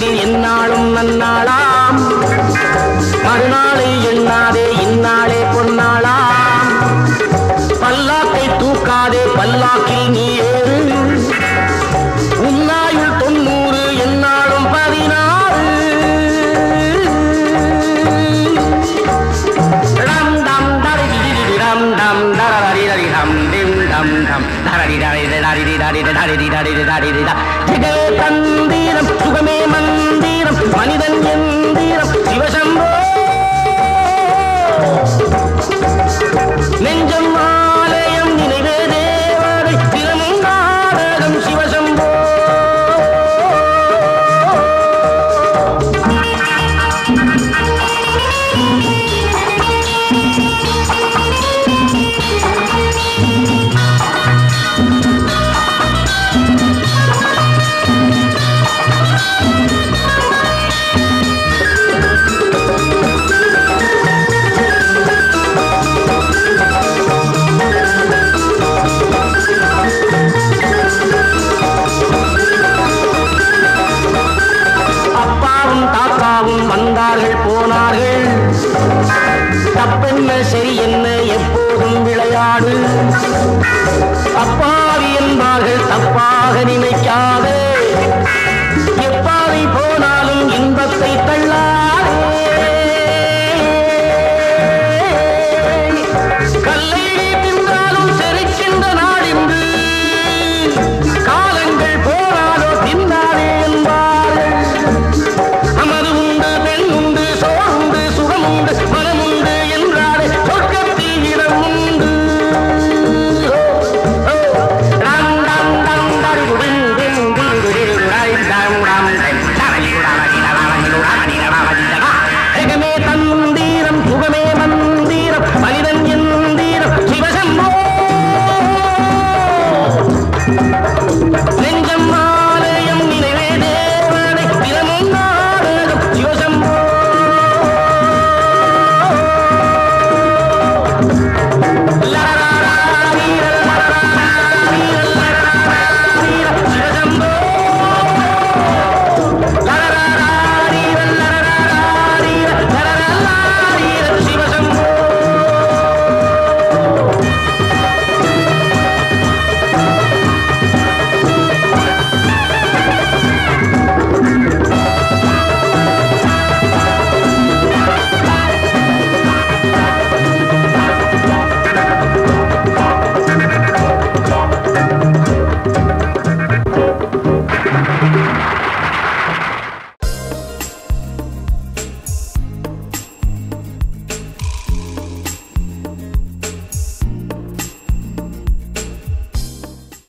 உலகத்தில் எந்நாளும் நன்னாளாம் மறுநாளை எண்ணாதே இந்நாளே பொன்னாளாம் பல்லாக்கை தூக்காதே பல்லாக்கில் நீ ஏறு உன்னாயுள் தொண்ணூறு எந்நாளும் பதினாறு ரம் டம் தரிதிரிதி ரம் டம் தரரிரரி ரம் டிம் டம் டம் தரரிரரி தரிரி தரிரி தரிரி தரிரி தரிரி த. ஜெகமே தந்திரம் சுகமே மந்திரம் மனிதன் எந்திரம் சிவசம்போ நெஞ்சம் ஆலயம் நினைவே தேவதை தினமும் நாடகம் சிவசம்போ அப்பாவும் தாத்தாவும் வந்தார்கள் போனார்கள் தப்பென்ன சரி